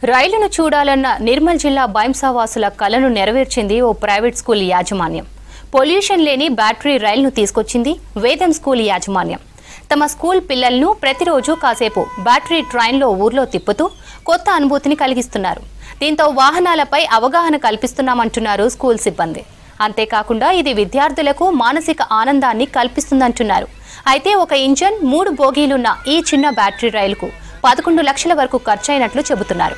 రైలును చూడాలన్న నిర్మల్ జిల్లా బైంసావాసుల కలను నెరవేర్చింది ఓ ప్రైవేట్ స్కూల్ యాజమాన్యం పొల్యూషన్ లేని బ్యాటరీ రైలును తీసుకొచ్చింది వేదం స్కూల్ యాజమాన్యం తమ స్కూల్ పిల్లలను ప్రతిరోజు కాసేపు బ్యాటరీ ట్రైన్లో ఊర్లో తిప్పుతూ కొత్త అనుభూతిని కలిగిస్తున్నారు దీంతో వాహనాలపై అవగాహన కల్పిస్తున్నామంటున్నారు స్కూల్ సిబ్బంది అంతేకాకుండా ఇది విద్యార్థులకు మానసిక ఆనందాన్ని కల్పిస్తుందంటున్నారు అయితే ఒక ఇంజన్ మూడు బోగీలున్న ఈ చిన్న బ్యాటరీ రైలుకు పదకొండు లక్షల వరకు ఖర్చయినట్లు చెబుతున్నారు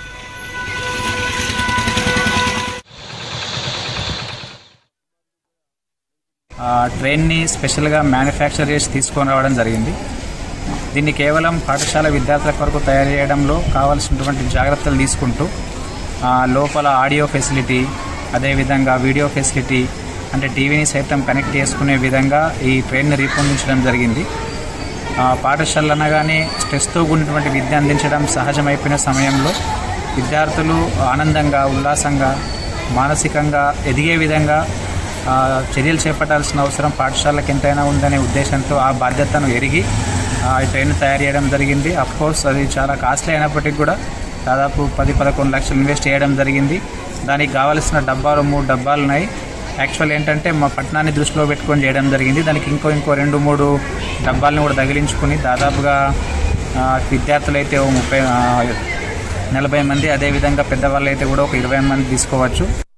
ఆ ట్రైన్ని స్పెషల్గా మ్యానుఫ్యాక్చర్ చేసి తీసుకొని రావడం జరిగింది దీన్ని కేవలం పాఠశాల విద్యార్థుల కొరకు తయారు చేయడంలో కావాల్సినటువంటి జాగ్రత్తలు తీసుకుంటూ ఆ, లోపల ఆడియో ఫెసిలిటీ అదేవిధంగా వీడియో ఫెసిలిటీ అంటే టీవీని సైతం కనెక్ట్ చేసుకునే విధంగా ఈ ట్రైన్ని రూపొందించడం జరిగింది ఆ, పాఠశాలలు అనగానే స్ట్రెస్తో కూడినటువంటి విద్య అందించడం సహజమైపోయిన సమయంలో విద్యార్థులు ఆనందంగా ఉల్లాసంగా మానసికంగా ఎదిగే విధంగా ఆ, చర్యలు చేపట్టాల్సిన అవసరం పాఠశాలకు ఎంతైనా ఉందనే ఉద్దేశంతో ఆ బాధ్యతను ఎరిగి ఆ, ఈ ట్రైన్ తయారు చేయడం జరిగింది కోర్స్ అది చాలా కాస్ట్లీ అయినప్పటికీ కూడా దాదాపు పది పదకొండు లక్షలు ఇన్వెస్ట్ చేయడం జరిగింది దానికి కావలసిన డబ్బాలు మూడు డబ్బాలు ఉన్నాయి యాక్చువల్ ఏంటంటే మా పట్టణాన్ని దృష్టిలో పెట్టుకొని చేయడం జరిగింది దానికి ఇంకో ఇంకో రెండు మూడు డబ్బాలను కూడా తగిలించుకుని దాదాపుగా ఆ, విద్యార్థులు అయితే ఓ ముప్పై ఆ, నలభై మంది అదేవిధంగా పెద్దవాళ్ళు అయితే కూడా ఒక ఇరవై మంది తీసుకోవచ్చు